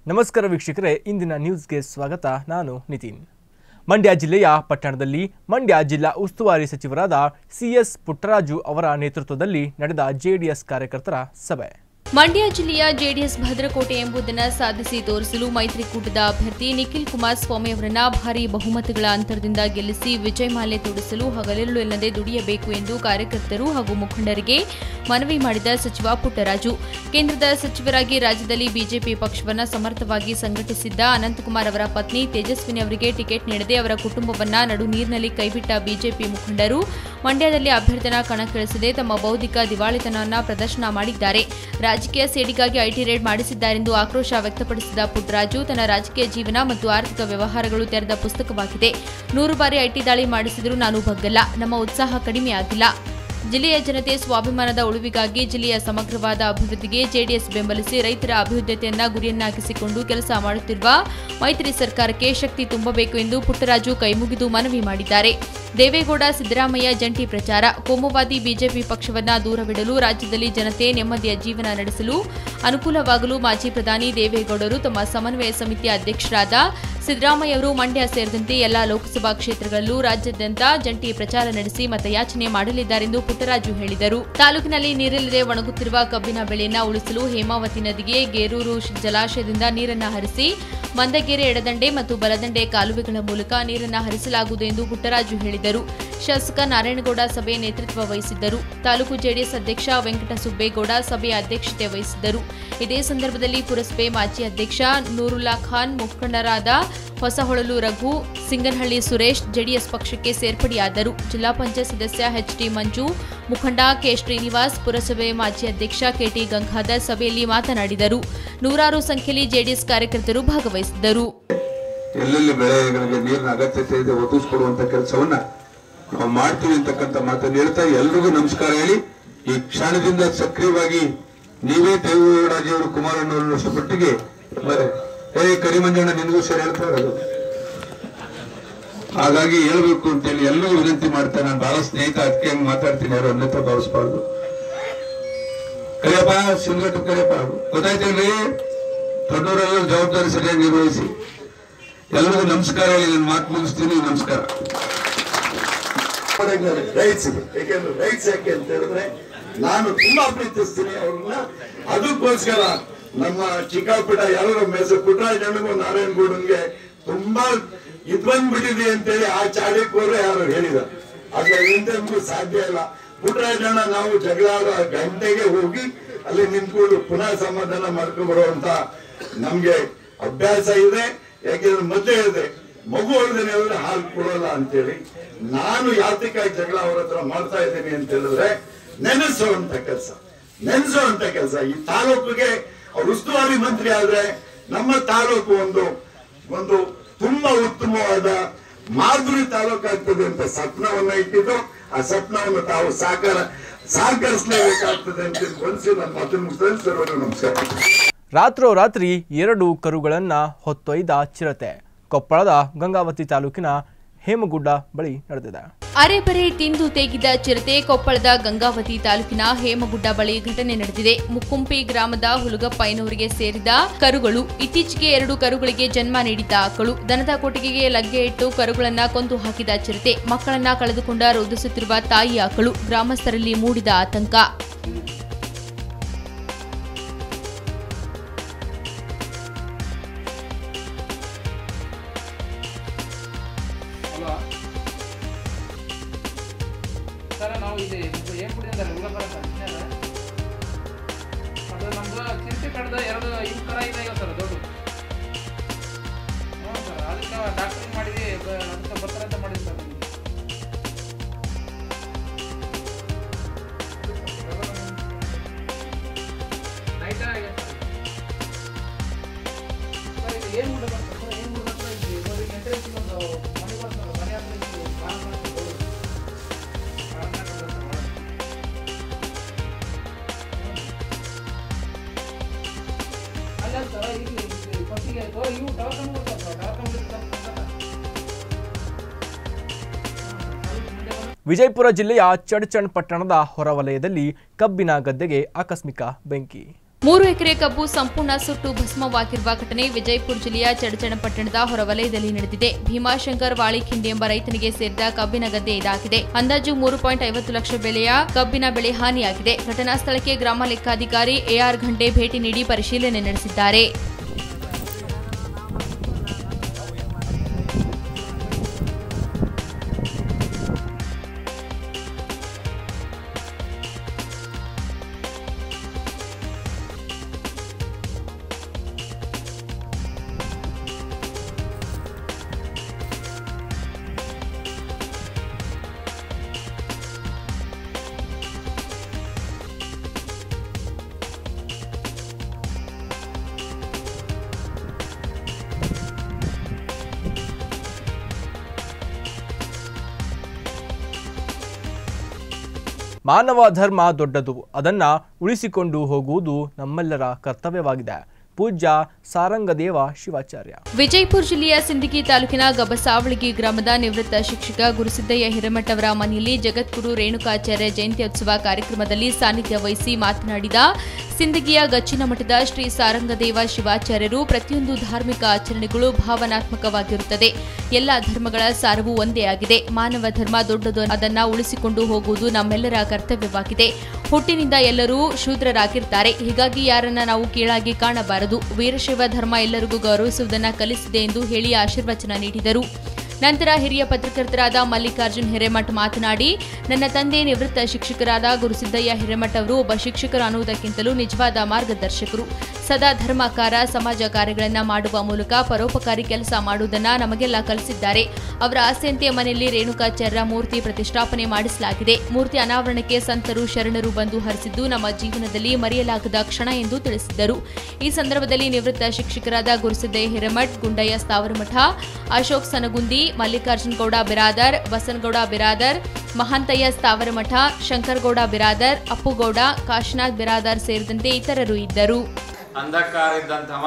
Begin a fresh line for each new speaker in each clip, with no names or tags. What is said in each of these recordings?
ನಮಸ್ಕಾರ ವೀಕ್ಷಕರೇ ಇಂದಿನ ನ್ಯೂಸ್ಗೆ ಸ್ವಾಗತ ನಾನು ನಿತಿನ್ ಮಂಡ್ಯ ಜಿಲ್ಲೆಯ ಪಟ್ಟಣದಲ್ಲಿ ಮಂಡ್ಯ ಜಿಲ್ಲಾ ಉಸ್ತುವಾರಿ ಸಚಿವರಾದ ಸಿಎಸ್ ಪುಟ್ಟರಾಜು ಅವರ ನೇತೃತ್ವದಲ್ಲಿ ನಡೆದ ಜೆಡಿಎಸ್ ಕಾರ್ಯಕರ್ತರ ಸಭೆ
ಮಂಡ್ಯ ಜಿಲ್ಲೆಯ ಜೆಡಿಎಸ್ ಭದ್ರಕೋಟೆ ಎಂಬುದನ್ನು ಸಾಧಿಸಿ ತೋರಿಸಲು ಮೈತ್ರಿಕೂಟದ ಅಭ್ಯರ್ಥಿ ನಿಖಿಲ್ ಕುಮಾರಸ್ವಾಮಿ ಅವರನ್ನ ಭಾರೀ ಬಹುಮತಗಳ ಅಂತರದಿಂದ ಗೆಲ್ಲಿಸಿ ವಿಜಯಮಾಲೆ ತೊಡಿಸಲು ಹಗಲಿರುಳು ಎನ್ನದೆ ದುಡಿಯಬೇಕು ಎಂದು ಕಾರ್ಯಕರ್ತರು ಹಾಗೂ ಮುಖಂಡರಿಗೆ ಮನವಿ ಮಾಡಿದ ಸಚಿವ ಪುಟ್ಟರಾಜು ಕೇಂದ್ರದ ಸಚಿವರಾಗಿ ರಾಜ್ಯದಲ್ಲಿ ಬಿಜೆಪಿ ಪಕ್ಷವನ್ನು ಸಮರ್ಥವಾಗಿ ಸಂಘಟಿಸಿದ್ದ ಅನಂತಕುಮಾರ್ ಅವರ ಪತ್ನಿ ತೇಜಸ್ವಿನಿ ಅವರಿಗೆ ಟಿಕೆಟ್ ನೀಡದೆ ಅವರ ಕುಟುಂಬವನ್ನ ನಡು ನೀರಿನಲ್ಲಿ ಕೈಬಿಟ್ಟ ಬಿಜೆಪಿ ಮುಖಂಡರು ಮಂಡ್ಯದಲ್ಲಿ ಅಭ್ಯರ್ಥಿನ ಕಣಕ್ಕಿಳಿಸದೆ ತಮ್ಮ ಬೌದ್ಧಿಕ ದಿವಾಳಿತನವನ್ನ ಪ್ರದರ್ಶನ ಮಾಡಿದ್ದಾರೆ ರಾಜಕೀಯ ಸೇಡಿಗಾಗಿ ಐಟಿ ರೇಡ್ ಮಾಡಿಸಿದ್ದಾರೆಂದು ಆಕ್ರೋಶ ವ್ಯಕ್ತಪಡಿಸಿದ ಪುಟ್ಟರಾಜು ತನ್ನ ರಾಜಕೀಯ ಜೀವನ ಮತ್ತು ಆರ್ಥಿಕ ವ್ಯವಹಾರಗಳು ತೆರೆದ ಪುಸ್ತಕವಾಗಿದೆ ನೂರು ಬಾರಿ ಐಟಿ ದಾಳಿ ಮಾಡಿಸಿದರೂ ನಾನು ಬಗ್ಗಲ್ಲ ನಮ್ಮ ಉತ್ಸಾಹ ಕಡಿಮೆಯಾಗಿಲ್ಲ ಜಿಲ್ಲೆಯ ಜನತೆ ಸ್ವಾಭಿಮಾನದ ಉಳಿವಿಗಾಗಿ ಜಿಲ್ಲೆಯ ಸಮಗ್ರವಾದ ಅಭಿವೃದ್ಧಿಗೆ ಜೆಡಿಎಸ್ ಬೆಂಬಲಿಸಿ ರೈತರ ಅಭಿವೃದ್ಧತೆಯನ್ನ ಗುರಿಯನ್ನಾಗಿಸಿಕೊಂಡು ಕೆಲಸ ಮಾಡುತ್ತಿರುವ ಮೈತ್ರಿ ಸರ್ಕಾರಕ್ಕೆ ಶಕ್ತಿ ತುಂಬಬೇಕು ಎಂದು ಪುಟ್ಟರಾಜು ಕೈಮುಗಿದು ಮನವಿ ಮಾಡಿದ್ದಾರೆ ದೇವೇಗೌಡ ಸಿದ್ದರಾಮಯ್ಯ ಜಂಟಿ ಪ್ರಚಾರ ಕೋಮುವಾದಿ ಬಿಜೆಪಿ ಪಕ್ಷವನ್ನ ದೂರವಿಡಲು ರಾಜ್ಯದಲ್ಲಿ ಜನತೆ ನೆಮ್ಮದಿಯ ಜೀವನ ನಡೆಸಲು ಅನುಕೂಲವಾಗಲು ಮಾಜಿ ಪ್ರಧಾನಿ ದೇವೇಗೌಡರು ತಮ್ಮ ಸಮನ್ವಯ ಸಮಿತಿಯ ಅಧ್ಯಕ್ಷರಾದ ಸಿದ್ದರಾಮಯ್ಯ ಅವರು ಮಂಡ್ಯ ಸೇರಿದಂತೆ ಎಲ್ಲಾ ಲೋಕಸಭಾ ಕ್ಷೇತ್ರಗಳಲ್ಲೂ ರಾಜ್ಯಾದ್ಯಂತ ಜಂಟಿ ಪ್ರಚಾರ ನಡೆಸಿ ಮತಯಾಚನೆ ಮಾಡಲಿದ್ದಾರೆಂದು ಪುಟ್ಟರಾಜು ಹೇಳಿದರು ತಾಲೂಕಿನಲ್ಲಿ ನೀರಿಲ್ಲದೆ ಒಣಗುತ್ತಿರುವ ಕಬ್ಬಿನ ಬೆಳೆಯನ್ನ ಉಳಿಸಲು ಹೇಮಾವತಿ ನದಿಗೆ ಗೇರೂರು ಜಲಾಶಯದಿಂದ ನೀರನ್ನ ಹರಿಸಿ ಮಂದಗೆರೆ ಎಡದಂಡೆ ಮತ್ತು ಬಲದಂಡೆ ಕಾಲುವೆಗಳ ಮೂಲಕ ನೀರನ್ನ ಹರಿಸಲಾಗುವುದು ಎಂದು ಪುಟ್ಟರಾಜು ಹೇಳಿದರು ಶಾಸಕ ನಾರಾಯಣಗೌಡ ಸಭೆ ನೇತೃತ್ವ ವಹಿಸಿದ್ದರು ತಾಲೂಕು ಜೆಡಿಎಸ್ ಅಧ್ಯಕ್ಷ ವೆಂಕಟಸುಬ್ಬೇಗೌಡ ಸಭೆಯ ಅಧ್ಯಕ್ಷತೆ ವಹಿಸಿದ್ದರು ಇದೇ ಸಂದರ್ಭದಲ್ಲಿ ಪುರಸಭೆ ಮಾಜಿ ಅಧ್ಯಕ್ಷ ನೂರುಲ್ಲಾ ಖಾನ್ ಮುಖಂಡರಾದ ಹೊಸಹೊಳಲು ರಘು ಸಿಂಗನಹಳ್ಳಿ ಸುರೇಶ್ ಜೆಡಿಎಸ್ ಪಕ್ಷಕ್ಕೆ ಸೇರ್ಪಡೆಯಾದರು ಜಿಲ್ಲಾ ಪಂಚಾಯತ್ ಸದಸ್ಯ ಎಚ್ಡಿ ಮಂಜು ಮುಖಂಡ ಕೆ ಶ್ರೀನಿವಾಸ್ ಪುರಸಭೆ ಮಾಜಿ ಅಧ್ಯಕ್ಷ ಕೆಟಿ ಗಂಗಾಧರ್ ಸಭೆಯಲ್ಲಿ ಮಾತನಾಡಿದರು ನೂರಾರು ಸಂಖ್ಯೆಯಲ್ಲಿ ಜೆಡಿಎಸ್ ಕಾರ್ಯಕರ್ತರು ಭಾಗವಹಿಸಿದ್ದರು
ಎಲ್ಲೆಲ್ಲಿ ಬೆಳೆಗಳಿಗೆ ನೀರಿನ ಅಗತ್ಯತೆ ಇದೆ ಒದಗಿಸ್ಕೊಡುವಂತ ಕೆಲಸವನ್ನ ನಾವು ಮಾಡ್ತೀವಿ ಅಂತಕ್ಕಂಥ ಮಾತನ್ನು ಹೇಳ್ತಾ ಎಲ್ರಿಗೂ ನಮಸ್ಕಾರ ಹೇಳಿ ಈ ಕ್ಷಣದಿಂದ ಸಕ್ರಿಯವಾಗಿ ನೀವೇ ದೇವೇಗೌಡಜಿಯವರು ಕುಮಾರಣ್ಣವರಷ್ಟು ಮಟ್ಟಿಗೆ ಮ- ಏ ಕರಿಮಂಜಣ್ಣ ನಿನಗೂ ಸರಿ ಹೇಳ್ತಾ ಇರೋದು ಹಾಗಾಗಿ ಹೇಳ್ಬೇಕು ಅಂತೇಳಿ ಎಲ್ಲರೂ ವಿನಂತಿ ಮಾಡ್ತಾರೆ ನಾನು ಬಹಳ ಸ್ನೇಹಿತ ಅದಕ್ಕೆ ಹಂಗೆ ಮಾತಾಡ್ತೀನಿ ಯಾರು ಅನ್ಯತಾ ಭಾವಿಸ್ಬಾರ್ದು ಕರಿಯಪ್ಪ ಸಿಂಗಟ್ಟು ಕರಿಯಪ್ಪ ಗೊತ್ತಾಯ್ತೇನ್ರಿ ದೊಡ್ಡವರೆಲ್ಲರೂ ಜವಾಬ್ದಾರಿ ಸರಿಯಾಗಿ ನಿರ್ವಹಿಸಿ ಎಲ್ಲರಿಗೂ ನಮಸ್ಕಾರ ಹೇಳಿ ನನ್ನ ಮಾತು ಮುಗಿಸ್ತೀನಿ ನಮಸ್ಕಾರ
ರೈಟ್ಸ್ ಯಾಕೆಂದ್ರೆ ರೈಟ್ಸ್ ಯಾಕೆ ಅಂತ ಹೇಳಿದ್ರೆ ನಾನು ತುಂಬಾ ಪ್ರೀತಿಸ್ತೀನಿ ಅವ್ರನ್ನ ಅದಕ್ಕೋಸ್ಕರ ನಮ್ಮ ಚಿಕ್ಕಪುಟ ಎಲ್ಲರೂ ಮೆಸ ಪುಟ್ಟರಾಜಣ್ಣಗೂ ನಾರಾಯಣಗೌಡನ್ಗೆ ತುಂಬಾ ಇದ್ ಬಂದ್ಬಿಟ್ಟಿದೆ ಅಂತೇಳಿ ಆ ಚಾಳಿಕೋರು ಯಾರು ಹೇಳಿದ ಅದ್ರ ಹಿಂದೆಂದು ಸಾಧ್ಯ ಇಲ್ಲ ಪುಟ್ಟರಾಜಣ್ಣ ನಾವು ಜಗಳ ಆಡೋ ಗಂಟೆಗೆ ಹೋಗಿ ಅಲ್ಲಿ ನಿಂತ್ಕೊಂಡು ಪುನಃ ಸಮಾಧಾನ ಮಾಡ್ಕೊಂಡ್ ಬರುವಂತ ನಮ್ಗೆ ಅಭ್ಯಾಸ ಇದೆ ಯಾಕೆಂದ್ರೆ ಮೊದಲೇ ಇದೆ ಮಗು ಹೊಡೆದೇನೆ ಅಂದ್ರೆ ಹಾಲು ಕೊಡೋಲ್ಲ ಅಂತೇಳಿ ನಾನು ಯಾತಿಕಾಗಿ ಜಗಳ ಅವ್ರ ಹತ್ರ ಮಾಡ್ತಾ ಇದ್ದೀನಿ ಅಂತ ಹೇಳಿದ್ರೆ ನೆನೆಸುವಂತ ಕೆಲಸ ನೆನೆಸುವಂತ ಕೆಲಸ ಈ ತಾಲೂಕಿಗೆ ಅವ್ರು ಉಸ್ತುವಾರಿ ಮಂತ್ರಿ ಆದ್ರೆ ನಮ್ಮ ತಾಲೂಕು ಒಂದು ಒಂದು ತುಂಬಾ ಉತ್ತಮವಾದ ಮಾದರಿ ತಾಲೂಕಾಗ್ತದೆ ಅಂತ ಸ್ವಪ್ನವನ್ನ ಇಟ್ಟಿದ್ದು ಆ ಸ್ವಪ್ನವನ್ನು ತಾವು ಸಾಕಾರ ಸಹಕರಿಸಲೇಬೇಕಾಗ್ತದೆ ಅಂತ ಮನಸ್ಸು ನನ್ನ ಮಾತನ್ನು ಮುಗಿಸ್ತೇನೆ ಸರ್ವರು ನಮಸ್ಕಾರ
ರಾತ್ರೋರಾತ್ರಿ ಎರಡು ಕರುಗಳನ್ನ ಹೊತ್ತೊಯ್ದ ಚಿರತೆ ಕೊಪ್ಪಳದ ಗಂಗಾವತಿ ತಾಲೂಕಿನ ಹೇಮಗುಡ್ಡ ಬಳಿ ನಡೆದಿದೆ
ಅರೆಬರೆ ತಿಂದು ತೇಗಿದ ಚಿರತೆ ಕೊಪ್ಪಳದ ಗಂಗಾವತಿ ತಾಲೂಕಿನ ಹೇಮಗುಡ್ಡ ಬಳಿ ಘಟನೆ ನಡೆದಿದೆ ಮುಕ್ಕುಂಪಿ ಗ್ರಾಮದ ಹುಲಗಪ್ಪಯ್ಯನವರಿಗೆ ಸೇರಿದ ಕರುಗಳು ಇತ್ತೀಚೆಗೆ ಎರಡು ಕರುಗಳಿಗೆ ಜನ್ಮ ನೀಡಿದ್ದ ಆಕಳು ದನದ ಕೊಟ್ಟಿಗೆಗೆ ಲಗ್ಗೆ ಇಟ್ಟು ಕರುಗಳನ್ನ ಕೊಂದು ಹಾಕಿದ ಚಿರತೆ ಮಕ್ಕಳನ್ನ ಕಳೆದುಕೊಂಡ ರೋಧಿಸುತ್ತಿರುವ ತಾಯಿ ಆಕಳು ಗ್ರಾಮಸ್ಥರಲ್ಲಿ ಮೂಡಿದ ಆತಂಕ
ಹಲೋ ಸರ್ ನಾವು ಇಲ್ಲಿ ಏನು ಕುಡಿದ್ರೆ ಉಳ್ಳಬರ ಸರ್ ಅದು ನಮ್ದು ಚಿಂತೆ ಕಡ್ದ ಎರಡು ಇವು ಕರ ಇದೆ ಸರ್ ದೊಡ್ಡ ಹ್ಞೂ ಸರ್ ಅದಕ್ಕೆ ಡಾಕ್ಟ್ರಿಗೆ ಮಾಡಿದ್ವಿ ಬ- ಅದಕ್ಕೆ ಬರ್ತಾರೆ ಅಂತ ಮಾಡಿದ್ವಿ ಸರ್ ನಿಮ್ಗೆ. ನೈಟ್ ಆಗೈತೆ ಸರ್ ಸರ್ ಇದು ಏನು ಊಟ ಬರ್ತದೆ ಸರ್ ಏನು ಊಟ ಬರ್ತದೆ ಇಲ್ಲಿ ನೋಡಿ ಎಂಟ್ರೆನ್ಸ್ ಒಂದು ಮನೆ ಬರ್ತದೆ ಮನೆ ಹತ್ರ ಇಲ್ಲಿ ಬಾಗಿಲು ಮಾಡ್ಕೊಂಡು ಹೋಗೋದು. ಬಾಗಿಲು ಮಾಡ್ಕೊಂಡು ಹೋಗ್ತಾರೆ ಒಳಗೆ. ಅಲ್ಲ ಸರ್ ಇಲ್ಲಿ ಫಸ್ಟಿಗೆ ಆಯ್ತು ಇವು ಟವರ್ ಬರ್ತಾರೆ ಸರ್ ಟವರ್ ಕಂಪ್ನಿ
ವಿಜಯಪುರ ಜಿಲ್ಲೆಯ ಚಡ್ಚಣ್ ಪಟ್ಟಣದ ಹೊರವಲಯದಲ್ಲಿ ಕಬ್ಬಿನ ಗದ್ದೆಗೆ ಆಕಸ್ಮಿಕ ಬೆಂಕಿ
ಮೂರು ಎಕರೆ ಕಬ್ಬು ಸಂಪೂರ್ಣ ಸುಟ್ಟು ಭಸ್ಮವಾಗಿರುವ ಘಟನೆ ವಿಜಯಪುರ ಜಿಲ್ಲೆಯ ಚಡಚಣಪಟ್ಟಣದ ಹೊರವಲಯದಲ್ಲಿ ನಡೆದಿದೆ ಭೀಮಾಶಂಕರ್ ವಾಳಿಖಿಂಡಿ ಎಂಬ ರೈತನಿಗೆ ಸೇರಿದ ಕಬ್ಬಿನ ಗದ್ದೆ ಇದಾಗಿದೆ ಅಂದಾಜು ಮೂರು ಪಾಯಿಂಟ್ ಐವತ್ತು ಲಕ್ಷ ಬೆಲೆಯ ಕಬ್ಬಿನ ಬೆಳೆ ಹಾನಿಯಾಗಿದೆ ಘಟನಾ ಸ್ಥಳಕ್ಕೆ ಗ್ರಾಮ ಲೆಕ್ಕಾಧಿಕಾರಿ ಎಆರ್ ಘಂಟೆ ಭೇಟಿ ನೀಡಿ ಪರಿಶೀಲನೆ ನಡೆಸಿದ್ದಾರೆ
ಮಾನವ ಧರ್ಮ ದೊಡ್ಡದು ಅದನ್ನ ಉಳಿಸಿಕೊಂಡು ಹೋಗುವುದು ನಮ್ಮೆಲ್ಲರ ಕರ್ತವ್ಯವಾಗಿದೆ ಪೂಜ್ಯ ಸಾರಂಗದೇವ ಶಿವಾಚಾರ್ಯ
ವಿಜಯಪುರ ಜಿಲ್ಲೆಯ ಸಿಂದಗಿ ತಾಲೂಕಿನ ಗಬಸಾವಳಗಿ ಗ್ರಾಮದ ನಿವೃತ್ತ ಶಿಕ್ಷಕ ಗುರುಸಿದ್ದಯ್ಯ ಹಿರೇಮಠ ಅವರ ಮನೆಯಲ್ಲಿ ಜಗದ್ಗುರು ರೇಣುಕಾಚಾರ್ಯ ಜಯಂತ್ಯೋತ್ಸವ ಕಾರ್ಯಕ್ರಮದಲ್ಲಿ ಸಾನ್ನಿಧ್ಯ ವಹಿಸಿ ಮಾತನಾಡಿದ ಸಿಂದಗಿಯ ಗಚ್ಚಿನ ಮಠದ ಶ್ರೀ ಸಾರಂಗದೇವ ಶಿವಾಚಾರ್ಯರು ಪ್ರತಿಯೊಂದು ಧಾರ್ಮಿಕ ಆಚರಣೆಗಳು ಭಾವನಾತ್ಮಕವಾಗಿರುತ್ತದೆ ಎಲ್ಲ ಧರ್ಮಗಳ ಸಾರವು ಒಂದೇ ಆಗಿದೆ ಮಾನವ ಧರ್ಮ ದೊಡ್ಡದು ಅದನ್ನ ಉಳಿಸಿಕೊಂಡು ಹೋಗುವುದು ನಮ್ಮೆಲ್ಲರ ಕರ್ತವ್ಯವಾಗಿದೆ ಹುಟ್ಟಿನಿಂದ ಎಲ್ಲರೂ ಶೂದ್ರರಾಗಿರ್ತಾರೆ ಹೀಗಾಗಿ ಯಾರನ್ನ ನಾವು ಕೀಳಾಗಿ ಕಾಣಬಾರದು ವೀರಶೈವ ಧರ್ಮ ಎಲ್ಲರಿಗೂ ಗೌರವಿಸುವುದನ್ನ ಕಲಿಸಿದೆ ಎಂದು ಹೇಳಿ ಆಶೀರ್ವಚನ ನೀಡಿದರು ನಂತರ ಹಿರಿಯ ಪತ್ರಕರ್ತರಾದ ಮಲ್ಲಿಕಾರ್ಜುನ್ ಹಿರೇಮಠ್ ಮಾತನಾಡಿ ನನ್ನ ತಂದೆ ನಿವೃತ್ತ ಶಿಕ್ಷಕರಾದ ಗುರುಸಿದ್ದಯ್ಯ ಹಿರೇಮಠ್ ಅವರು ಒಬ್ಬ ಶಿಕ್ಷಕರು ಅನ್ನುವುದಕ್ಕಿಂತಲೂ ನಿಜವಾದ ಮಾರ್ಗದರ್ಶಕರು ಸದಾ ಧರ್ಮಕಾರ ಸಮಾಜ ಕಾರ್ಯಗಳನ್ನು ಮಾಡುವ ಮೂಲಕ ಪರೋಪಕಾರಿ ಕೆಲಸ ಮಾಡುವುದನ್ನ ನಮಗೆಲ್ಲ ಕಲಿಸಿದ್ದಾರೆ ಅವರ ಆಸೆಯಂತೆ ಮನೆಯಲ್ಲಿ ರೇಣುಕಾಚಾರ್ಯ ಮೂರ್ತಿ ಪ್ರತಿಷ್ಠಾಪನೆ ಮಾಡಿಸಲಾಗಿದೆ ಮೂರ್ತಿ ಅನಾವರಣಕ್ಕೆ ಸಂತರು ಶರಣರು ಬಂದು ಹರಿಸಿದ್ದು ನಮ್ಮ ಜೀವನದಲ್ಲಿ ಮರೆಯಲಾಗದ ಕ್ಷಣ ಎಂದು ತಿಳಿಸಿದ್ದರು ಈ ಸಂದರ್ಭದಲ್ಲಿ ನಿವೃತ್ತ ಶಿಕ್ಷಕರಾದ ಗುರುಸಿದ್ದಯ್ಯ ಹಿರೇಮಠ್ ಗುಂಡಯ್ಯ ಸ್ಥಾವರಮಠ ಅಶೋಕ್ ಸನಗುಂದಿ ಮಲ್ಲಿಕಾರ್ಜುನ್ ಗೌಡ ಬಿರಾದರ್ ಬಸನಗೌಡ ಬಿರಾದರ್ ಮಹಾಂತಯ್ಯ ಸ್ಥಾವರಮಠ ಶಂಕರಗೌಡ ಬಿರಾದರ್ ಅಪ್ಪುಗೌಡ ಕಾಶಿನಾಥ್ ಬಿರಾದರ್ ಸೇರಿದಂತೆ ಇತರರು ಇದ್ದರು
ಅಂಧಕಾರ ಇದ್ದಂಥವ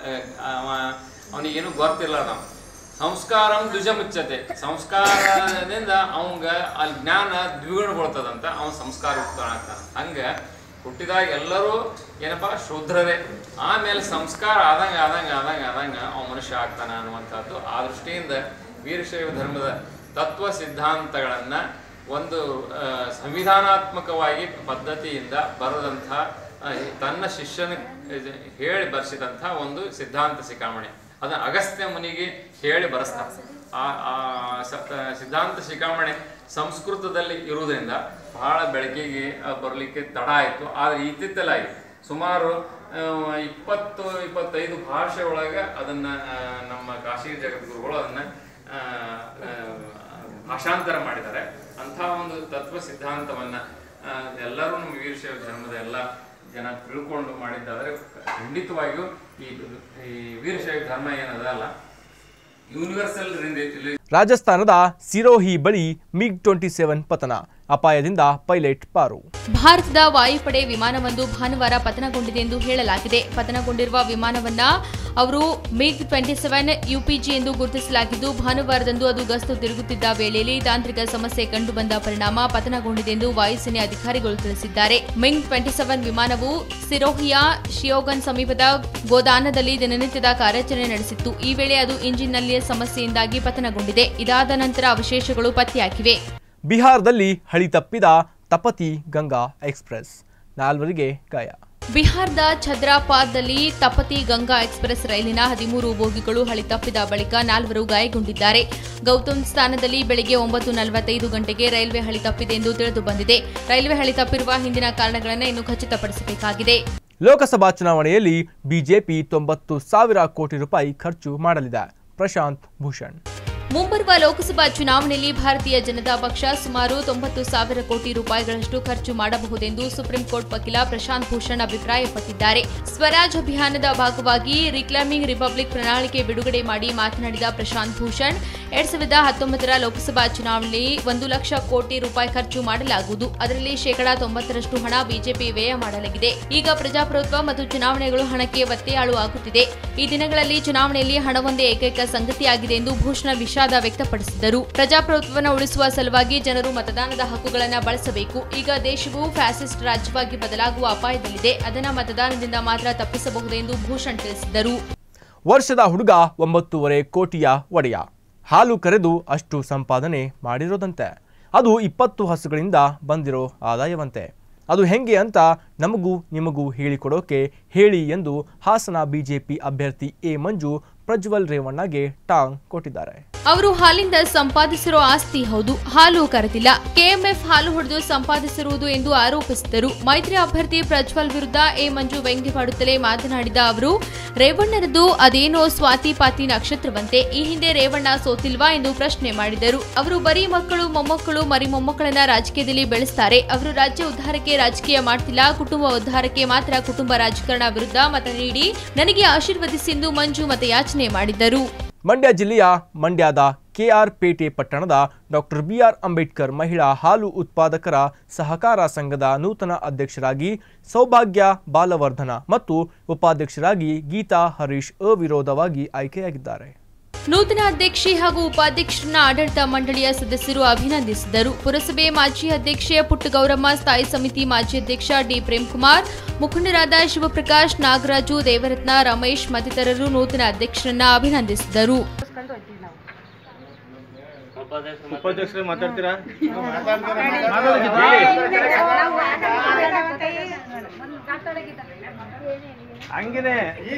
ಅವ ಅವನಿಗೇನು ಗೊತ್ತಿಲ್ಲ ನಾವು ಸಂಸ್ಕಾರಂ ದ್ವಿಜ ಮುಚ್ಚತೆ ಸಂಸ್ಕಾರದಿಂದ ಅವಂಗ ಅಲ್ಲಿ ಜ್ಞಾನ ದ್ವಿಗುಣಗೊಳ್ತದಂತ ಅವನ್ ಸಂಸ್ಕಾರ ಆಗ್ತಾನ ಹಂಗ ಹುಟ್ಟಿದಾಗ ಎಲ್ಲರೂ ಏನಪ್ಪ ಶೂದ್ರರೇ ಆಮೇಲೆ ಸಂಸ್ಕಾರ ಆದಂಗ ಆದಂಗ ಆದಂಗ ಆದಂಗ ಅವ ಮನುಷ್ಯ ಆಗ್ತಾನ ಅನ್ನುವಂಥದ್ದು ಆ ದೃಷ್ಟಿಯಿಂದ ವೀರಶೈವ ಧರ್ಮದ ತತ್ವ ಸಿದ್ಧಾಂತಗಳನ್ನ ಒಂದು ಆ, ಸಂವಿಧಾನಾತ್ಮಕವಾಗಿ ಪದ್ಧತಿಯಿಂದ ಬರೆದಂಥ ಆ, ತನ್ನ ಶಿಷ್ಯನ ಇದು ಹೇಳಿ ಬರೆಸಿದಂಥ ಒಂದು ಸಿದ್ಧಾಂತ ಶಿಖಾಮಣಿ ಅದನ್ನ ಅಗಸ್ತ್ಯ ಮುನಿಗೆ ಹೇಳಿ ಬರೆಸ್ತಾರೆ ಆ ಆ ಸ- ಸಿದ್ಧಾಂತ ಶಿಖಾಮಣಿ ಸಂಸ್ಕೃತದಲ್ಲಿ ಇರುವುದರಿಂದ ಬಹಳ ಬೆಳಕಿಗೆ ಬರಲಿಕ್ಕೆ ತಡ ಆಯಿತು ಆದರೆ ಇತ್ತಿತ್ತಲಾಗಿ ಸುಮಾರು ಆ, ಇಪ್ಪತ್ತು ಇಪ್ಪತ್ತೈದು ಭಾಷೆ ಒಳಗೆ ಅದನ್ನ ಆ, ನಮ್ಮ ಕಾಶಿ ಜಗದ್ಗುರುಗಳು ಅದನ್ನ ಆ, ಆ, ಭಾಷಾಂತರ ಮಾಡಿದ್ದಾರೆ ಅಂಥ ಒಂದು ತತ್ವ ಸಿದ್ಧಾಂತವನ್ನ ಆ, ಎಲ್ಲರೂ ನಮ್ಮ ವೀರಶೈವ ಧರ್ಮದ ಎಲ್ಲ ಜನ ತಿಳ್ಕೊಂಡು ಮಾಡಿದ್ದಾದ್ರೆ ಖಂಡಿತವಾಗಿಯೂ ಈ ಈ ವೀರಶೈವ ಧರ್ಮ ಏನದಲ್ಲ ಯೂನಿವರ್ಸಲ್
ರಾಜಸ್ಥಾನದ ಸಿರೋಹಿ ಬಳಿ ಮಿಗ್ ಟ್ವೆಂಟಿ ಸೆವೆನ್ ಪತನ ಅಪಾಯದಿಂದ ಪೈಲಟ್ ಪಾರು
ಭಾರತದ ವಾಯುಪಡೆ ವಿಮಾನವೊಂದು ಭಾನುವಾರ ಪತನಗೊಂಡಿದೆ ಎಂದು ಹೇಳಲಾಗಿದೆ ಪತನಗೊಂಡಿರುವ ವಿಮಾನವನ್ನ ಅವರು ಮಿಗ್ ಟ್ವೆಂಟಿ ಸೆವೆನ್ ಯುಪಿಜಿ ಎಂದು ಗುರುತಿಸಲಾಗಿದ್ದು ಭಾನುವಾರದಂದು ಅದು ಗಸ್ತು ತಿರುಗುತ್ತಿದ್ದ ವೇಳೆಯಲ್ಲಿ ತಾಂತ್ರಿಕ ಸಮಸ್ಯೆ ಕಂಡುಬಂದ ಪರಿಣಾಮ ಪತನಗೊಂಡಿದೆ ಎಂದು ವಾಯುಸೇನೆ ಅಧಿಕಾರಿಗಳು ತಿಳಿಸಿದ್ದಾರೆ ಮಿಗ್ ಟ್ವೆಂಟಿ ಸೆವೆನ್ ವಿಮಾನವು ಸಿರೋಹಿಯ ಶಿಯೋಗನ್ ಸಮೀಪದ ಗೋದಾನದಲ್ಲಿ ದಿನನಿತ್ಯದ ಕಾರ್ಯಾಚರಣೆ ನಡೆಸಿತ್ತು ಈ ವೇಳೆ ಅದು ಇಂಜಿನ್ನಲ್ಲಿಯ ಸಮಸ್ಯೆಯಿಂದಾಗಿ ಪತನಗೊಂಡಿದೆ ಇದಾದ ನಂತರ ಅವಶೇಷಗಳು ಪತ್ತೆಯಾಗಿವೆ
ಬಿಹಾರದಲ್ಲಿ ಹಳಿ ತಪ್ಪಿದ ತಪತಿ ಗಂಗಾ ಎಕ್ಸ್ಪ್ರೆಸ್ ನಾಲ್ವರಿಗೆ ಗಾಯ
ಬಿಹಾರದ ಛದ್ರಾಪಾದಲ್ಲಿ ತಪತಿ ಗಂಗಾ ಎಕ್ಸ್ಪ್ರೆಸ್ ರೈಲಿನ ಹದಿಮೂರು ಬೋಗಿಗಳು ಹಳಿ ತಪ್ಪಿದ ಬಳಿಕ ನಾಲ್ವರು ಗಾಯಗೊಂಡಿದ್ದಾರೆ ಗೌತಮ್ ಸ್ಥಾನದಲ್ಲಿ ಬೆಳಗ್ಗೆ ಒಂಬತ್ತು ನಲವತ್ತೈದು ಗಂಟೆಗೆ ರೈಲ್ವೆ ಹಳಿ ತಪ್ಪಿದೆ ಎಂದು ತಿಳಿದು ಬಂದಿದೆ ರೈಲ್ವೆ ಹಳಿ ತಪ್ಪಿರುವ ಹಿಂದಿನ ಕಾರಣಗಳನ್ನು ಇನ್ನು ಖಚಿತಪಡಿಸಬೇಕಾಗಿದೆ
ಲೋಕಸಭಾ ಚುನಾವಣೆಯಲ್ಲಿ ಬಿಜೆಪಿ ತೊಂಬತ್ತು ಸಾವಿರ ಕೋಟಿ ರೂಪಾಯಿ ಖರ್ಚು ಮಾಡಲಿದೆ ಪ್ರಶಾಂತ್ ಭೂಷಣ್
ಮುಂಬರುವ ಲೋಕಸಭಾ ಚುನಾವಣೆಯಲ್ಲಿ ಭಾರತೀಯ ಜನತಾ ಪಕ್ಷ ಸುಮಾರು ತೊಂಬತ್ತು ಸಾವಿರ ಕೋಟಿ ರೂಪಾಯಿಗಳಷ್ಟು ಖರ್ಚು ಮಾಡಬಹುದೆಂದು ಸುಪ್ರೀಂ ಕೋರ್ಟ್ ವಕೀಲ ಪ್ರಶಾಂತ್ ಭೂಷಣ್ ಅಭಿಪ್ರಾಯಪಟ್ಟಿದ್ದಾರೆ ಸ್ವರಾಜ್ ಅಭಿಯಾನದ ಭಾಗವಾಗಿ ರಿಕ್ಲೈಮಿಂಗ್ ರಿಪಬ್ಲಿಕ್ ಪ್ರಣಾಳಿಕೆ ಬಿಡುಗಡೆ ಮಾಡಿ ಮಾತನಾಡಿದ ಪ್ರಶಾಂತ್ ಭೂಷಣ್ ಎರಡ್ ಸಾವಿರದ ಹತ್ತೊಂಬತ್ತರ ಲೋಕಸಭಾ ಚುನಾವಣೆಯಲ್ಲಿ ಒಂದು ಲಕ್ಷ ಕೋಟಿ ರೂಪಾಯಿ ಖರ್ಚು ಮಾಡಲಾಗುವುದು ಅದರಲ್ಲಿ ಶೇಕಡಾ ತೊಂಬತ್ತರಷ್ಟು ಹಣ ಬಿಜೆಪಿ ವ್ಯಯ ಮಾಡಲಾಗಿದೆ ಈಗ ಪ್ರಜಾಪ್ರಭುತ್ವ ಮತ್ತು ಚುನಾವಣೆಗಳು ಹಣಕ್ಕೆ ಒತ್ತೆಯಾಳು ಆಗುತ್ತಿದೆ ಈ ದಿನಗಳಲ್ಲಿ ಚುನಾವಣೆಯಲ್ಲಿ ಹಣವೊಂದೇ ಏಕೈಕ ಸಂಗತಿಯಾಗಿದೆ ಎಂದು ಭೂಷಣ ವಿಷಾದ ವಿಷಾದ ವ್ಯಕ್ತಪಡಿಸಿದರು ಪ್ರಜಾಪ್ರಭುತ್ವವನ್ನು ಉಳಿಸುವ ಸಲುವಾಗಿ ಜನರು ಮತದಾನದ ಹಕ್ಕುಗಳನ್ನು ಬಳಸಬೇಕು ಈಗ ದೇಶವು ಫ್ಯಾಸಿಸ್ಟ್ ರಾಜ್ಯವಾಗಿ ಬದಲಾಗುವ ಅಪಾಯದಲ್ಲಿದೆ ಅದನ್ನ ಮತದಾನದಿಂದ ಮಾತ್ರ ತಪ್ಪಿಸಬಹುದು ಎಂದು ಭೂಷಣ್ ತಿಳಿಸಿದರು
ವರ್ಷದ ಹುಡುಗ ಒಂಬತ್ತೂವರೆ ಕೋಟಿಯ ಒಡೆಯ ಹಾಲು ಕರೆದು ಅಷ್ಟು ಸಂಪಾದನೆ ಮಾಡಿರೋದಂತೆ ಅದು ಇಪ್ಪತ್ತು ಹಸುಗಳಿಂದ ಬಂದಿರೋ ಆದಾಯವಂತೆ ಅದು ಹೆಂಗೆ ಅಂತ ನಮಗೂ ನಿಮಗೂ ಹೇಳಿಕೊಡೋಕೆ ಹೇಳಿ ಎಂದು ಹಾಸನ ಬಿಜೆಪಿ ಅಭ್ಯರ್ಥಿ ಎ ಮಂಜು ಪ್ರಜ್ವಲ್ ರೇವಣ್ಣಗೆ ಟಾಂಗ್ ಕೊಟ್ಟಿದ್ದಾರೆ
ಅವರು ಹಾಲಿಂದ ಸಂಪಾದಿಸಿರೋ ಆಸ್ತಿ ಹೌದು ಹಾಲು ಕರೆದಿಲ್ಲ ಕೆಎಂಎಫ್ ಹಾಲು ಹೊಡೆದು ಸಂಪಾದಿಸಿರುವುದು ಎಂದು ಆರೋಪಿಸಿದರು ಮೈತ್ರಿ ಅಭ್ಯರ್ಥಿ ಪ್ರಜ್ವಲ್ ವಿರುದ್ಧ ಎ ಮಂಜು ವ್ಯಂಗ್ಯವಾಡುತ್ತಲೇ ಮಾತನಾಡಿದ ಅವರು ರೇವಣ್ಣರದ್ದು ಅದೇನೋ ಸ್ವಾತಿ ಪಾತಿ ನಕ್ಷತ್ರವಂತೆ ಈ ಹಿಂದೆ ರೇವಣ್ಣ ಸೋತಿಲ್ವಾ ಎಂದು ಪ್ರಶ್ನೆ ಮಾಡಿದರು ಅವರು ಬರೀ ಮಕ್ಕಳು ಮೊಮ್ಮಕ್ಕಳು ಮರಿ ಮೊಮ್ಮಕ್ಕಳನ್ನ ರಾಜಕೀಯದಲ್ಲಿ ಬೆಳೆಸ್ತಾರೆ ಅವರು ರಾಜ್ಯ ಉದ್ಧಾರಕ್ಕೆ ರಾಜಕೀಯ ಮಾಡ್ತಿಲ್ಲ ಕುಟುಂಬ ಉದ್ಧಾರಕ್ಕೆ ಮಾತ್ರ ಕುಟುಂಬ ರಾಜಕಾರಣ ವಿರುದ್ಧ ಮತ ನೀಡಿ ನನಗೆ ಆಶೀರ್ವದಿಸಿ ಎಂದು ಮಂಜು ಮತಯಾಚನೆ ಮಾಡಿದರು
ಮಂಡ್ಯ ಜಿಲ್ಲೆಯ ಮಂಡ್ಯದ ಕೆಆರ್ ಪೇಟೆ ಪಟ್ಟಣದ ಡಾಕ್ಟರ್ ಬಿಆರ್ ಅಂಬೇಡ್ಕರ್ ಮಹಿಳಾ ಹಾಲು ಉತ್ಪಾದಕರ ಸಹಕಾರ ಸಂಘದ ನೂತನ ಅಧ್ಯಕ್ಷರಾಗಿ ಸೌಭಾಗ್ಯ ಬಾಲವರ್ಧನ ಮತ್ತು ಉಪಾಧ್ಯಕ್ಷರಾಗಿ ಗೀತಾ ಹರೀಶ್ ಅವಿರೋಧವಾಗಿ ಆಯ್ಕೆಯಾಗಿದ್ದಾರೆ
ನೂತನ ಅಧ್ಯಕ್ಷೆ ಹಾಗೂ ಉಪಾಧ್ಯಕ್ಷರನ್ನ ಆಡಳಿತ ಮಂಡಳಿಯ ಸದಸ್ಯರು ಅಭಿನಂದಿಸಿದರು ಪುರಸಭೆ ಮಾಜಿ ಅಧ್ಯಕ್ಷೆ ಪುಟ್ಟಗೌರಮ್ಮ ಸ್ಥಾಯಿ ಸಮಿತಿ ಮಾಜಿ ಅಧ್ಯಕ್ಷ ಡಿ ಪ್ರೇಮ್ಕುಮಾರ್ ಮುಖಂಡರಾದ ಶಿವಪ್ರಕಾಶ್ ನಾಗರಾಜು ದೇವರತ್ನ ರಮೇಶ್ ಮತ್ತಿತರರು ನೂತನ ಅಧ್ಯಕ್ಷರನ್ನ ಅಭಿನಂದಿಸಿದರು
ಉಪಾಧ್ಯಕ್ಷರೇ ಮಾತಾಡ್ತೀರಾ ಹಂಗೇನೆ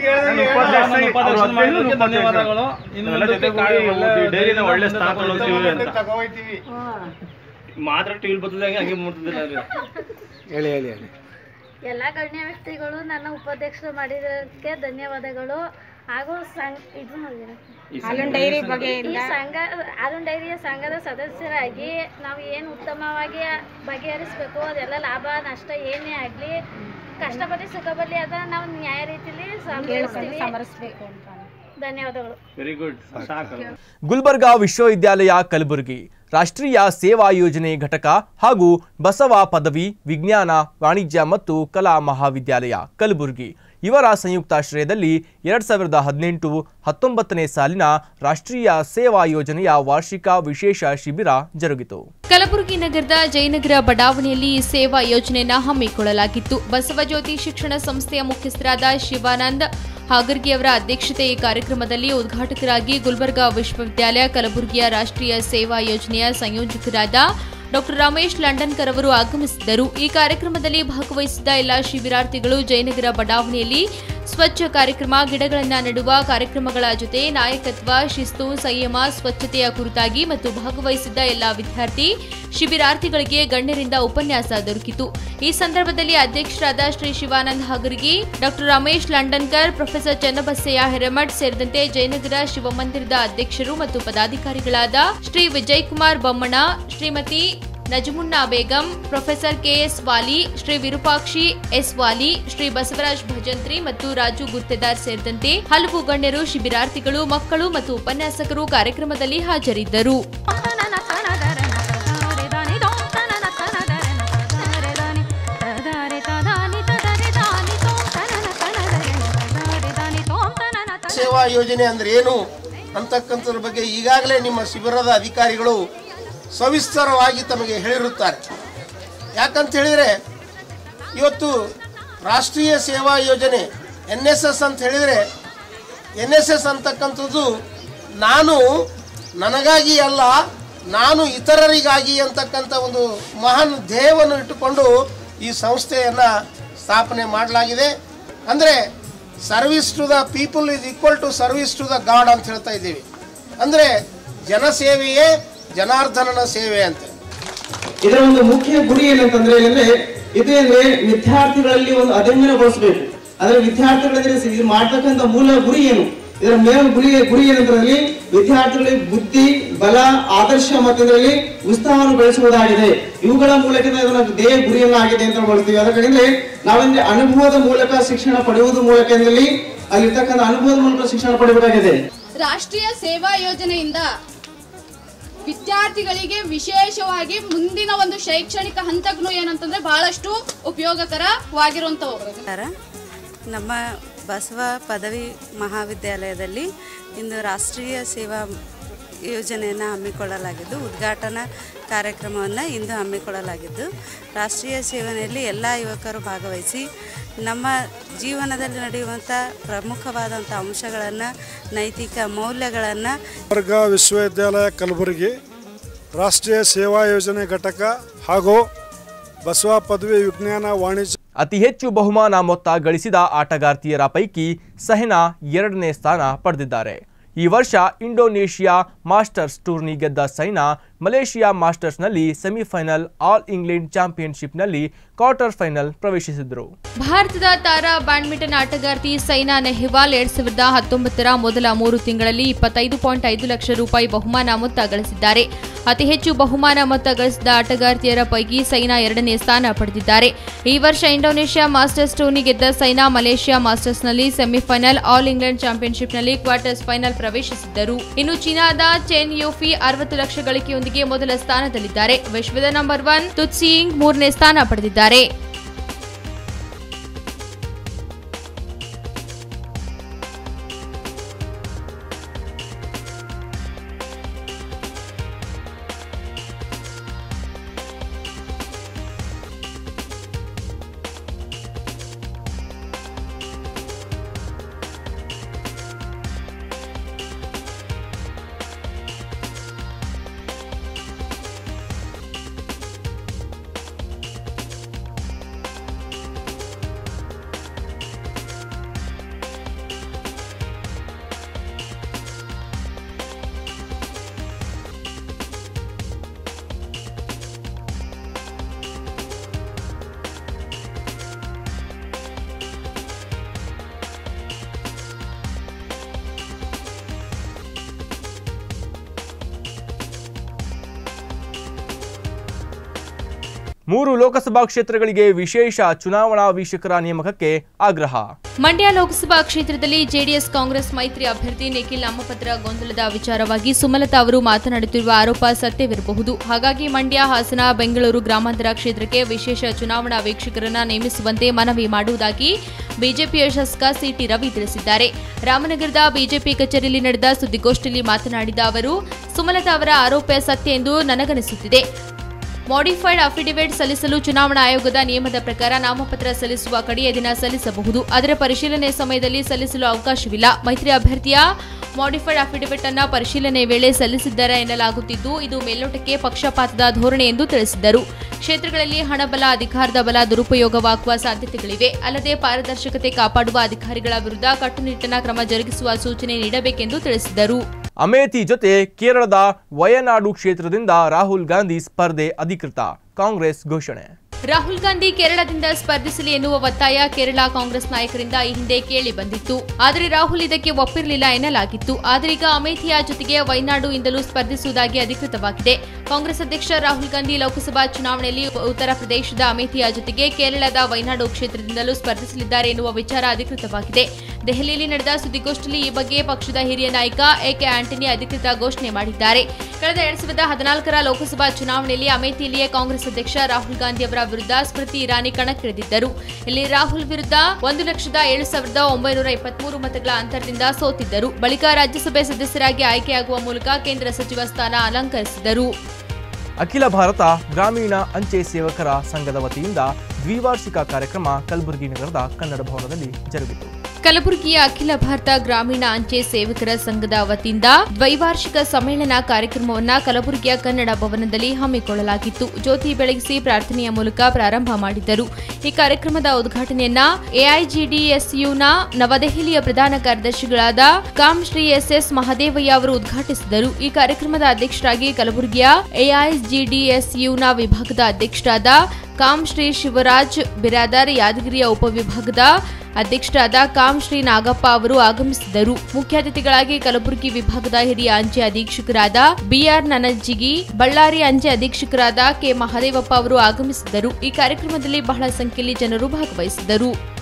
ಧನ್ಯವಾದಗಳು ಡೈರಿನ ಒಳ್ಳೆ ಸ್ಥಾನ ತಗೊಳ್ತೀವಿ ಅಂತ
ತಗೋಯ್ತೀವಿ
ಮಾತ್ರ ಟಿವಿ ಬದಲಾಗಿ ಹಂಗೆ ಮುಟ್ತಿಲ್ಲ
ಹೇಳಿ ಹೇಳಿ ಹೇಳಿ
ಎಲ್ಲ ಗಣ್ಯ ವ್ಯಕ್ತಿಗಳು ನನ್ನ ಉಪಾಧ್ಯಕ್ಷರು ಮಾಡಿದ್ದಕ್ಕೆ ಧನ್ಯವಾದಗಳು ಹಾಗೂ ಸಂಘ ಇದು ಮಾಡಿದ್ದಾರೆ. ಈ ಸಂಘ ಅರುಣ್ ಡೈರಿಯ ಸಂಘದ ಸದಸ್ಯರಾಗಿ ನಾವು ಏನು ಉತ್ತಮವಾಗಿ ಬಗೆಹರಿಸಬೇಕು ಅದೆಲ್ಲ ಲಾಭ ನಷ್ಟ ಏನೇ ಆಗಲಿ ಕಷ್ಟಪಟ್ಟು ಸುಖ ಬರಲಿ ಅದನ್ನ ನಾವು ನ್ಯಾಯ ರೀತಿಯಲ್ಲಿ ಸಮರ್ಪಿಸ್ತೀವಿ ಧನ್ಯವಾದಗಳು
ವೆರಿ ಗುಡ್ ಸಾಕು
ಗುಲ್ಬರ್ಗಾ ವಿಶ್ವವಿದ್ಯಾಲಯ ಕಲಬುರಗಿ ರಾಷ್ಟ್ರೀಯ ಸೇವಾ ಯೋಜನೆ ಘಟಕ ಹಾಗೂ ಬಸವ ಪದವಿ ವಿಜ್ಞಾನ ವಾಣಿಜ್ಯ ಮತ್ತು ಕಲಾ ಮಹಾವಿದ್ಯಾಲಯ ಕಲಬುರಗಿ ಇವರ ಸಂಯುಕ್ತಾಶ್ರಯದಲ್ಲಿ ಎರಡ್ ಸಾವಿರದ ಹದಿನೆಂಟು ಹತ್ತೊಂಬತ್ತನೇ ಸಾಲಿನ ರಾಷ್ಟ್ರೀಯ ಸೇವಾ ಯೋಜನೆಯ ವಾರ್ಷಿಕ ವಿಶೇಷ ಶಿಬಿರ ಜರುಗಿತು
ಕಲಬುರಗಿ ನಗರದ ಜಯನಗರ ಬಡಾವಣೆಯಲ್ಲಿ ಈ ಸೇವಾ ಯೋಜನೆಯನ್ನು ಹಮ್ಮಿಕೊಳ್ಳಲಾಗಿತ್ತು ಬಸವಜ್ಯೋತಿ ಶಿಕ್ಷಣ ಸಂಸ್ಥೆಯ ಮುಖ್ಯಸ್ಥರಾದ ಶಿವಾನಂದ್ ಹಾಗರ್ಗಿಯವರ ಅಧ್ಯಕ್ಷತೆ ಈ ಕಾರ್ಯಕ್ರಮದಲ್ಲಿ ಉದ್ಘಾಟಕರಾಗಿ ಗುಲ್ಬರ್ಗಾ ವಿಶ್ವವಿದ್ಯಾಲಯ ಕಲಬುರಗಿಯ ರಾಷ್ಟ್ರೀಯ ಸೇವಾ ಯೋಜನೆಯ ಸಂಯೋಜಕರಾದ ಡಾಕ್ಟರ್ ರಮೇಶ್ ಲಂಡನ್ಕರ್ ಅವರು ಆಗಮಿಸಿದ್ದರು ಈ ಕಾರ್ಯಕ್ರಮದಲ್ಲಿ ಭಾಗವಹಿಸಿದ್ದ ಎಲ್ಲ ಶಿಬಿರಾರ್ಥಿಗಳು ಜಯನಗರ ಬಡಾವಣೆಯಲ್ಲಿ ಸ್ವಚ್ಛ ಕಾರ್ಯಕ್ರಮ ಗಿಡಗಳನ್ನು ನೆಡುವ ಕಾರ್ಯಕ್ರಮಗಳ ಜೊತೆ ನಾಯಕತ್ವ ಶಿಸ್ತು ಸಂಯಮ ಸ್ವಚ್ಛತೆಯ ಕುರಿತಾಗಿ ಮತ್ತು ಭಾಗವಹಿಸಿದ್ದ ಎಲ್ಲ ವಿದ್ಯಾರ್ಥಿ ಶಿಬಿರಾರ್ಥಿಗಳಿಗೆ ಗಣ್ಯರಿಂದ ಉಪನ್ಯಾಸ ದೊರಕಿತು ಈ ಸಂದರ್ಭದಲ್ಲಿ ಅಧ್ಯಕ್ಷರಾದ ಶ್ರೀ ಶಿವಾನಂದ್ ಹಗರ್ಗಿ ಡಾಕ್ಟರ್ ರಮೇಶ್ ಲಂಡನ್ಕರ್ ಪ್ರೊಫೆಸರ್ ಚನ್ನಬಸಯ್ಯ ಹಿರೇಮಠ್ ಸೇರಿದಂತೆ ಜಯನಗರ ಶಿವಮಂದಿರದ ಅಧ್ಯಕ್ಷರು ಮತ್ತು ಪದಾಧಿಕಾರಿಗಳಾದ Shri Vijay Kumar Bommana Shrimati Najamunna Begum professor KS Vali Shri Virupakshi S Vali Shri Basavaraj Bhajantri ಮತ್ತು ರಾಜು ಗುತ್ತೇದಾರ್ ಸೇರಿದಂತೆ ಹಲವು ಗಣ್ಯರು ಶಿಬಿರಾರ್ಥಿಗಳು ಮಕ್ಕಳು ಮತ್ತು ಉಪನ್ಯಾಸಕರು ಕಾರ್ಯಕ್ರಮದಲ್ಲಿ ಹಾಜರಿದ್ದರು
ಸೇವಾ ಯೋಜನೆ ಅಂದ್ರೆ ಏನು ಅಂತಕ್ಕಂಥದ್ರ ಬಗ್ಗೆ ಈಗಾಗಲೇ ನಿಮ್ಮ ಶಿಬಿರದ ಅಧಿಕಾರಿಗಳು ಸವಿಸ್ತರವಾಗಿ ತಮಗೆ ಹೇಳಿರುತ್ತಾರೆ ಯಾಕಂತ ಹೇಳಿದರೆ ಇವತ್ತು ರಾಷ್ಟ್ರೀಯ ಸೇವಾ ಯೋಜನೆ ಎನ್ ಎಸ್ ಎಸ್ ಅಂತ ಹೇಳಿದರೆ ಎನ್ ಎಸ್ ಎಸ್ ಅಂತಕ್ಕಂಥದ್ದು ನಾನು ನನಗಾಗಿ ಅಲ್ಲ ನಾನು ಇತರರಿಗಾಗಿ ಅಂತಕ್ಕಂಥ ಒಂದು ಮಹಾನ್ ಧ್ಯೇಯವನ್ನು ಇಟ್ಟುಕೊಂಡು ಈ ಸಂಸ್ಥೆಯನ್ನು ಸ್ಥಾಪನೆ ಮಾಡಲಾಗಿದೆ ಅಂದರೆ service to the people is equal to service to the god ಅಂತ ಹೇಳ್ತಾ ಇದ್ದೀವಿ ಅಂದರೆ ಜನಸೇವೆಯೇ ಜನಾರ್ದನನ ಸೇವೆ ಅಂತ
ಇದರ ಒಂದು ಮುಖ್ಯ ಗುರಿ ಏನಂತಂದ್ರೆ ಏನಂದ್ರೆ ಇದು ಅಂದ್ರೆ ವಿದ್ಯಾರ್ಥಿಗಳಲ್ಲಿ ಒಂದು ಅದಮ್ಯಗೊಳಿಸಬೇಕು ಅಂದ್ರೆ ವಿದ್ಯಾರ್ಥಿಗಳಲ್ಲಿ ಇದು ಮಾಡ್ತಕ್ಕಂಥ ಮೂಲ ಗುರಿ ಏನು ಇದರ ಮೇಲ ಗುರಿ ಗುರಿ ಏನಂತಂದ್ರೆ ವಿದ್ಯಾರ್ಥಿಗಳಿಗೆ ಬುದ್ಧಿ ಬಲ ಆದರ್ಶ ಮತ್ತು ಇದರಲ್ಲಿ ಉತ್ಸಾಹವನ್ನು ಬೆಳೆಸುವುದಾಗಿದೆ ಇವುಗಳ ಮೂಲಕ ಇದನ್ನ ದೇಹ ಗುರಿಯನ್ನಾಗಿದೆ ಅಂತ ಮಾಡ್ತೀವಿ ಅದಕ್ಕೆ ನಾವೆಂದ್ರೆ ಅನುಭವದ ಮೂಲಕ ಶಿಕ್ಷಣ ಪಡೆಯುವುದರ ಮೂಲಕ ಇದರಲ್ಲಿ ಅಲ್ಲಿರ್ತಕ್ಕಂಥ ಅನುಭವದ ಮೂಲಕ ಶಿಕ್ಷಣ ಪಡೆಯಬೇಕಾಗಿದೆ
ರಾಷ್ಟ್ರೀಯ ಸೇವಾ ಯೋಜನೆಯಿಂದ ವಿದ್ಯಾರ್ಥಿಗಳಿಗೆ ವಿಶೇಷವಾಗಿ ಮುಂದಿನ ಒಂದು ಶೈಕ್ಷಣಿಕ ಹಂತಕ್ಕೂ ಏನಂತಂದ್ರೆ ಬಹಳಷ್ಟು ಉಪಯೋಗಕರವಾಗಿರುವಂತವು
ನಮ್ಮ ಬಸವ ಪದವಿ ಮಹಾವಿದ್ಯಾಲಯದಲ್ಲಿ ಇಂದು ರಾಷ್ಟ್ರೀಯ ಸೇವಾ ಯೋಜನೆಯನ್ನು ಹಮ್ಮಿಕೊಳ್ಳಲಾಗಿದ್ದು ಉದ್ಘಾಟನಾ ಕಾರ್ಯಕ್ರಮವನ್ನು ಇಂದು ಹಮ್ಮಿಕೊಳ್ಳಲಾಗಿದ್ದು ರಾಷ್ಟ್ರೀಯ ಸೇವನೆಯಲ್ಲಿ ಎಲ್ಲ ಯುವಕರು ಭಾಗವಹಿಸಿ ನಮ್ಮ ಜೀವನದಲ್ಲಿ ನಡೆಯುವಂಥ ಪ್ರಮುಖವಾದಂಥ ಅಂಶಗಳನ್ನು ನೈತಿಕ ಮೌಲ್ಯಗಳನ್ನು
ವರ್ಗ ವಿಶ್ವವಿದ್ಯಾಲಯ ಕಲಬುರಗಿ ರಾಷ್ಟ್ರೀಯ ಸೇವಾ ಯೋಜನೆ ಘಟಕ ಹಾಗೂ ಬಸವ ಪದವಿ ವಿಜ್ಞಾನ ವಾಣಿಜ್ಯ
ಅತಿ ಹೆಚ್ಚು ಬಹುಮಾನ ಮೊತ್ತ ಗಳಿಸಿದ ಆಟಗಾರ್ತಿಯರ ಪೈಕಿ ಸಹನಾ ಎರಡನೇ ಸ್ಥಾನ ಪಡೆದಿದ್ದಾರೆ ಈ ವರ್ಷ ಇಂಡೋನೇಷಿಯಾ ಮಾಸ್ಟರ್ಸ್ ಟೂರ್ನಿ ಗೆದ್ದ ಸೈನಾ ಮಲೇಷಿಯಾ ಮಾಸ್ಟರ್ಸ್ನಲ್ಲಿ ಸೆಮಿಫೈನಲ್ ಆಲ್ ಇಂಗ್ಲೆಂಡ್ ಚಾಂಪಿಯನ್ಶಿಪ್ನಲ್ಲಿ ಕ್ವಾರ್ಟರ್ ಫೈನಲ್ ಪ್ರವೇಶಿಸಿದರು
ಭಾರತದ ತಾರಾ ಬ್ಯಾಡ್ಮಿಂಟನ್ ಆಟಗಾರ್ತಿ ಸೈನಾ ನೆಹ್ವಾಲ್ ಎರಡ್ ಸಾವಿರದ ಹತ್ತೊಂಬತ್ತರ ಮೊದಲ ಮೂರು ತಿಂಗಳಲ್ಲಿ ಇಪ್ಪತ್ತೈದು ಪಾಯಿಂಟ್ ಐದು ಲಕ್ಷ ರೂಪಾಯಿ ಬಹುಮಾನ ಮೊತ್ತ ಗಳಿಸಿದ್ದಾರೆ ಅತಿ ಹೆಚ್ಚು ಬಹುಮಾನ ಮೊತ್ತ ಗಳಿಸಿದ ಆಟಗಾರ್ತಿಯರ ಪೈಕಿ ಸೈನಾ ಎರಡನೇ ಸ್ಥಾನ ಪಡೆದಿದ್ದಾರೆ ಈ ವರ್ಷ ಇಂಡೋನೇಷ್ಯಾ ಮಾಸ್ಟರ್ಸ್ ಟೂರ್ನಿ ಗೆದ್ದ ಸೈನಾ ಮಲೇಷ್ಯಾ ಮಾಸ್ಟರ್ಸ್ನಲ್ಲಿ ಸೆಮಿಫೈನಲ್ ಆಲ್ ಇಂಗ್ಲೆಂಡ್ ಚಾಂಪಿಯನ್ಶಿಪ್ನಲ್ಲಿ ಕ್ವಾರ್ಟರ್ಸ್ ಫೈನಲ್ ಪ್ರವೇಶಿಸಿದ್ದರು ಇನ್ನು ಚೀನಾದ ಚೆನ್ ಯೋಫಿ ಅರವತ್ತು ಲಕ್ಷ ಗಳಿಕೆಯೊಂದಿಗೆ ಮೊದಲ ಸ್ಥಾನದಲ್ಲಿದ್ದಾರೆ ವಿಶ್ವದ ನಂಬರ್ ಒನ್ ತುತ್ಸಿಯಿಂಗ್ ಮೂರನೇ ಸ್ಥಾನ ಪಡೆದಿದ್ದಾರೆ
ಮೂರು ಲೋಕಸಭಾ ಕ್ಷೇತ್ರಗಳಿಗೆ ವಿಶೇಷ ಚುನಾವಣಾ ವೀಕ್ಷಕರ ನೇಮಕಕ್ಕೆ ಆಗ್ರಹ
ಮಂಡ್ಯ ಲೋಕಸಭಾ ಕ್ಷೇತ್ರದಲ್ಲಿ ಜೆಡಿಎಸ್ ಕಾಂಗ್ರೆಸ್ ಮೈತ್ರಿ ಅಭ್ಯರ್ಥಿ ನಿಖಿಲ್ ನಾಮಪತ್ರ ಗೊಂದಲದ ವಿಚಾರವಾಗಿ ಸುಮಲತಾ ಅವರು ಮಾತನಾಡುತ್ತಿರುವ ಆರೋಪ ಸತ್ಯವಿರಬಹುದು ಹಾಗಾಗಿ ಮಂಡ್ಯ ಹಾಸನ ಬೆಂಗಳೂರು ಗ್ರಾಮಾಂತರ ಕ್ಷೇತ್ರಕ್ಕೆ ವಿಶೇಷ ಚುನಾವಣಾ ವೀಕ್ಷಕರನ್ನ ನೇಮಿಸುವಂತೆ ಮನವಿ ಮಾಡುವುದಾಗಿ ಬಿಜೆಪಿಯ ಶಾಸಕ ಸಿಟಿ ರವಿ ತಿಳಿಸಿದ್ದಾರೆ ರಾಮನಗರದ ಬಿಜೆಪಿ ಕಚೇರಿಯಲ್ಲಿ ನಡೆದ ಸುದ್ದಿಗೋಷ್ಠಿಯಲ್ಲಿ ಮಾತನಾಡಿದ ಅವರು ಸುಮಲತಾ ಅವರ ಆರೋಪ ಸತ್ಯ ಎಂದು ನನಗನಿಸುತ್ತಿದೆ ಮಾಡಿಫೈಡ್ ಅಫಿಡವಿಟ್ ಸಲ್ಲಿಸಲು ಚುನಾವಣಾ ಆಯೋಗದ ನಿಯಮದ ಪ್ರಕಾರ ನಾಮಪತ್ರ ಸಲ್ಲಿಸುವ ಕಡೆಯ ದಿನ ಸಲ್ಲಿಸಬಹುದು ಅದರ ಪರಿಶೀಲನೆ ಸಮಯದಲ್ಲಿ ಸಲ್ಲಿಸಲು ಅವಕಾಶವಿಲ್ಲ ಮೈತ್ರಿ ಅಭ್ಯರ್ಥಿಯ ಮಾಡಿಫೈಡ್ ಅಫಿಡವಿಟ್ ಅನ್ನ ಪರಿಶೀಲನೆ ವೇಳೆ ಸಲ್ಲಿಸಿದ್ದಾರೆ ಎನ್ನಲಾಗುತ್ತಿದ್ದು ಇದು ಮೇಲ್ನೋಟಕ್ಕೆ ಪಕ್ಷಪಾತದ ಧೋರಣೆ ಎಂದು ತಿಳಿಸಿದರು ಕ್ಷೇತ್ರಗಳಲ್ಲಿ ಹಣಬಲ ಅಧಿಕಾರದ ಬಲ ದುರುಪಯೋಗವಾಗುವ ಸಾಧ್ಯತೆಗಳಿವೆ ಅಲ್ಲದೆ ಪಾರದರ್ಶಕತೆ ಕಾಪಾಡುವ ಅಧಿಕಾರಿಗಳ ವಿರುದ್ಧ ಕಟ್ಟುನಿಟ್ಟಿನ ಕ್ರಮ ಜರುಗಿಸುವ ಸೂಚನೆ ನೀಡಬೇಕೆಂದು ತಿಳಿಸಿದರು
ಅಮೇಥಿ ಜೊತೆ ಕೇರಳದ ವಯನಾಡು ಕ್ಷೇತ್ರದಿಂದ ರಾಹುಲ್ ಗಾಂಧಿ ಸ್ಪರ್ಧೆ ಅಧಿಕೃತ ಕಾಂಗ್ರೆಸ್ ಘೋಷಣೆ
ರಾಹುಲ್ ಗಾಂಧಿ ಕೇರಳದಿಂದ ಸ್ಪರ್ಧಿಸಲಿ ಎನ್ನುವ ಒತ್ತಾಯ ಕೇರಳ ಕಾಂಗ್ರೆಸ್ ನಾಯಕರಿಂದ ಈ ಹಿಂದೆ ಕೇಳಿ ಬಂದಿತ್ತು ಆದರೆ ರಾಹುಲ್ ಇದಕ್ಕೆ ಒಪ್ಪಿರಲಿಲ್ಲ ಎನ್ನಲಾಗಿತ್ತು ಆದರೆ ಈಗ ಅಮೇಥಿಯ ಜೊತೆಗೆ ವಯನಾಡುಯಿಂದಲೂ ಸ್ಪರ್ಧಿಸುವುದಾಗಿ ಅಧಿಕೃತವಾಗಿದೆ ಕಾಂಗ್ರೆಸ್ ಅಧ್ಯಕ್ಷ ರಾಹುಲ್ ಗಾಂಧಿ ಲೋಕಸಭಾ ಚುನಾವಣೆಯಲ್ಲಿ ಉತ್ತರ ಪ್ರದೇಶದ ಅಮೇಥಿಯ ಜೊತೆಗೆ ಕೇರಳದ ವಯನಾಡು ಕ್ಷೇತ್ರದಿಂದಲೂ ಸ್ಪರ್ಧಿಸಲಿದ್ದಾರೆ ಎನ್ನುವ ವಿಚಾರ ಅಧಿಕೃತವಾಗಿದೆ ದೆಹಲಿಯಲ್ಲಿ ನಡೆದ ಸುದ್ದಿಗೋಷ್ಠಿಯಲ್ಲಿ ಈ ಬಗ್ಗೆ ಪಕ್ಷದ ಹಿರಿಯ ನಾಯಕ ಎಕೆ ಆಂಟನಿ ಅಧಿಕೃತ ಘೋಷಣೆ ಮಾಡಿದ್ದಾರೆ ಕಳೆದ ಎರಡ್ ಸಾವಿರದ ಹದಿನಾಲ್ಕರ ಲೋಕಸಭಾ ಚುನಾವಣೆಯಲ್ಲಿ ಅಮೇಥಿಯಲ್ಲಿಯೇ ಕಾಂಗ್ರೆಸ್ ಅಧ್ಯಕ್ಷ ರಾಹುಲ್ ಗಾಂಧಿ ಅವರ ವಿರುದ್ಧ ಸ್ಮೃತಿ ಇರಾನಿ ಕಣಕ್ಕಿಳಿದಿದ್ದರು ಇಲ್ಲಿ ರಾಹುಲ್ ವಿರುದ್ಧ ಒಂದು ಲಕ್ಷದ ಏಳು ಸಾವಿರದ ಒಂಬೈನೂರ ಇಪ್ಪತ್ಮೂರು ಮತಗಳ ಅಂತರದಿಂದ ಸೋತಿದ್ದರು ಬಳಿಕ ರಾಜ್ಯಸಭೆ ಸದಸ್ಯರಾಗಿ ಆಯ್ಕೆಯಾಗುವ ಮೂಲಕ ಕೇಂದ್ರ ಸಚಿವ ಸ್ಥಾನ ಅಲಂಕರಿಸಿದರು
ಅಖಿಲ ಭಾರತ ಗ್ರಾಮೀಣ ಅಂಚೆ ಸೇವಕರ ಸಂಘದ ವತಿಯಿಂದ ದ್ವಿವಾರ್ಷಿಕ ಕಾರ್ಯಕ್ರಮ ಕಲಬುರಗಿ ನಗರದ ಕನ್ನಡ ಭವನದಲ್ಲಿ ಜರುಗಿತು
ಕಲಬುರಗಿಯ ಅಖಿಲ ಭಾರತ ಗ್ರಾಮೀಣ ಅಂಚೆ ಸೇವಕರ ಸಂಘದ ವತಿಯಿಂದ ದ್ವೈವಾರ್ಷಿಕ ಸಮ್ಮೇಳನ ಕಾರ್ಯಕ್ರಮವನ್ನ ಕಲಬುರಗಿಯ ಕನ್ನಡ ಭವನದಲ್ಲಿ ಹಮ್ಮಿಕೊಳ್ಳಲಾಗಿತ್ತು ಜ್ಯೋತಿ ಬೆಳಗಿಸಿ ಪ್ರಾರ್ಥನೆಯ ಮೂಲಕ ಪ್ರಾರಂಭ ಮಾಡಿದ್ದರು ಈ ಕಾರ್ಯಕ್ರಮದ ಉದ್ಘಾಟನೆಯನ್ನ ಎಐಜಿಡಿಎಸ್ಯುನ ನವದೆಹಲಿಯ ಪ್ರಧಾನ ಕಾರ್ಯದರ್ಶಿಗಳಾದ com Shri S S Mahadevaiah ಅವರು ಉದ್ಘಾಟಿಸಿದರು ಈ ಕಾರ್ಯಕ್ರಮದ ಅಧ್ಯಕ್ಷರಾಗಿ ಕಲಬುರಗಿಯ ಎಐಜಿಡಿಎಸ್ಯುನ ವಿಭಾಗದ ಅಧ್ಯಕ್ಷರಾದ ಕಾಮ್ ಶ್ರೀ ಶಿವರಾಜ್ ಬಿರಾದರ್ ಯಾದಗಿರಿಯ ಉಪವಿಭಾಗದ ಅಧ್ಯಕ್ಷರಾದ ಕಾಮ್ ಶ್ರೀ ನಾಗಪ್ಪ ಅವರು ಆಗಮಿಸಿದರು ಮುಖ್ಯ ಅತಿಥಿಗಳಾಗಿ ಕಲಬುರಗಿ ವಿಭಾಗದ ಹಿರಿಯ ಅಂಚೆ ಅಧೀಕ್ಷಕರಾದ ಬಿಆರ್ ನನಜ್ಜಿಗಿ ಬಳ್ಳಾರಿ ಅಂಚೆ ಅಧೀಕ್ಷಕರಾದ ಕೆ ಮಹದೇವಪ್ಪ ಅವರು ಆಗಮಿಸಿದರು ಈ ಕಾರ್ಯಕ್ರಮದಲ್ಲಿ ಬಹಳ ಸಂಖ್ಯೆಯಲ್ಲಿ ಜನರು ಭಾಗವಹಿಸಿದರು